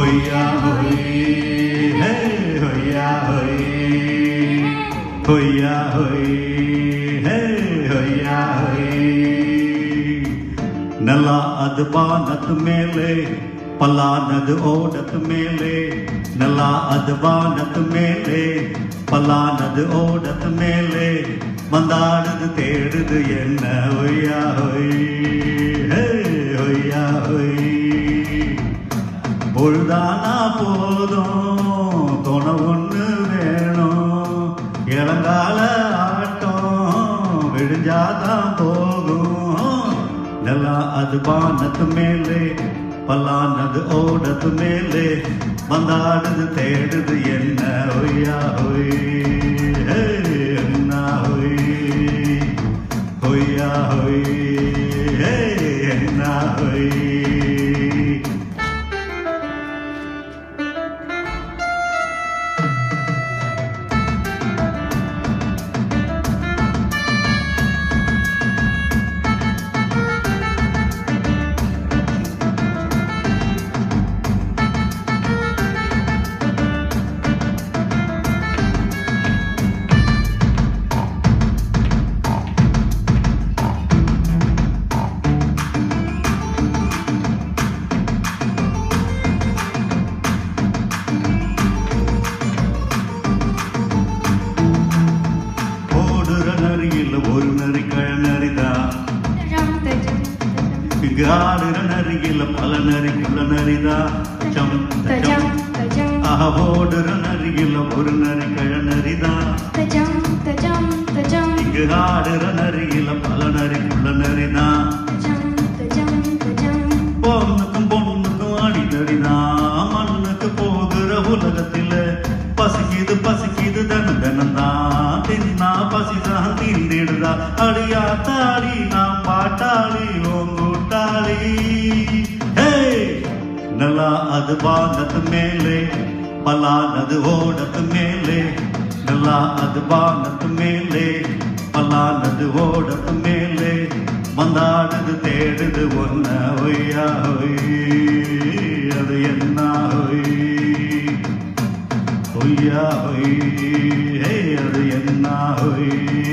ஹொய்யா ஹொய் ஹே ஹொய்யா ஹொய் ஹொய்யா ஹொய் ஹே ஹொய்யா ஹொய் ನೆಲ ಅದು ಬಾನದ ಮೇಲೆ ಪಲಾನದು ಓಡದ ಮೇಲೆ ನೆಲ ಅದು ಬಾನದ ಮೇಲೆ பலானது ஓடத்து மேலே வந்தாடுது தேடுது என்ன ஒய்யா ஒய் ஹே, ஒய்யா ஒய் பொழுதானா போதும் துணை ஒண்ணு வேணும் இளங்கால ஆட்டம் விடிஞ்சாதான் போகும் நிலா அது பானத்து மேலே பல்லானது ஓடத்து மேலே வந்தாடுது தேடுது என்ன ஒய்யா ஒய் ஹே, என்ன ஒய் ஒய்யா ஒய் ஹே, என்ன ஒய் ஓடுற நரியில் ஒரு நரி கழநரிதான் இங்கு ஆடுற நரியில் பல நரிக்குள்ள நரிதான் சம் தஜம் ஆஹா ஓடுற நரியில் ஒரு நரி கழநரிதான் இங்கு ஆடுற நரியில் பல நரிக்குள்ள நரிதான் பொண்ணுக்கும் பொண்ணுக்கும் அடிதடிதான் மண்ணுக்கு போகிற உலகத்தில பசிக்குது பசிக்குது தன தனந்தான் தின்னா பசிதான் தீர்ந்திடுதா அடியா தாடி நான் பாட்டாளி ஓங்கூட்டாளி ஹே நல்லா அது பானத்து மேலே பலானது ஓடத்து மேலே நல்லா அது பானத்து மேலே பலானது ஓடத்து மேலே வந்தாடுது தேடுது ஒன்ன ஒய்யா ஒய் அது என்ன ஒய் ஒய்யா ஒய் ஹே அது என்ன ஒய்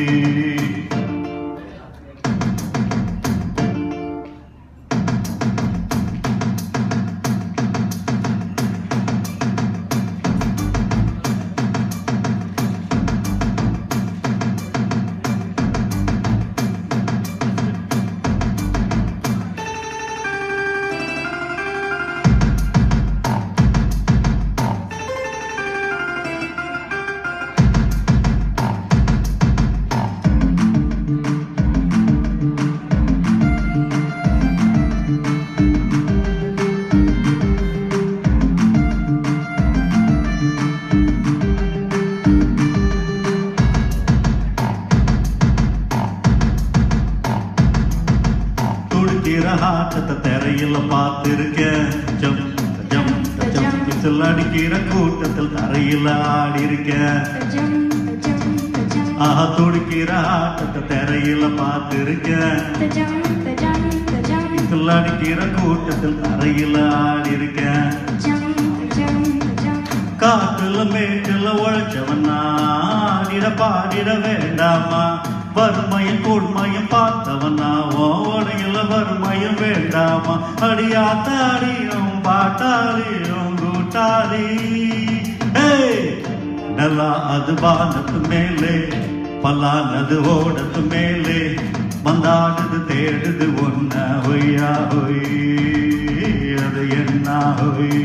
துடிக்கிற ஆட்டத்தை திரையில பார்த்திருக்கேன் ஜம் ஜம் ஜம் விசில் அடிக்கிற கூட்டத்தில் தரையில ஆடி இருக்கேன் ஆஹா துடிக்கிற ஆட்டத்தை திரையில பார்த்திருக்கேன் விசில் அடிக்கிற கூட்டத்தில் தரையில ஆடி இருக்கேன் காட்டுல மேட்டுல உழைச்சவன் ஆடிட பாடிட வேண்டாமா வறுமையும் கொடுமையும் பார்த்தவனா ஓடையில வறுமையும் வேண்டாமா அடியா தாடியும் பாட்டாளியும் கூட்டாளி ஏய், நல்லா அது வானத்து மேலே பல்லானது ஓடத்து மேலே வந்தாடுது தேடுது ஒன்ன ஒய்யா ஒய் அது என்ன ஒய்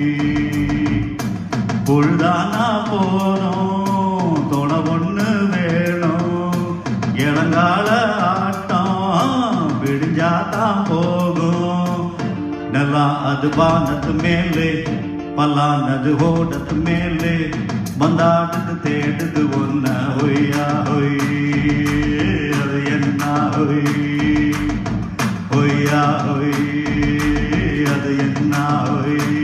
பொழுதானா போனோம் துணை ஒண்ணு வேணும் இளங்கால ஆட்டம் விடிஞ்சாதான் போகும் நல்லா அது வானத்து மேலே பல்லானது ஓடத்து மேலே வந்தாடுது தேடுது ஒன்ன ஒய்யா ஒய் அது என்ன ஒய் ஒய்யா ஒய் அது என்ன ஒய்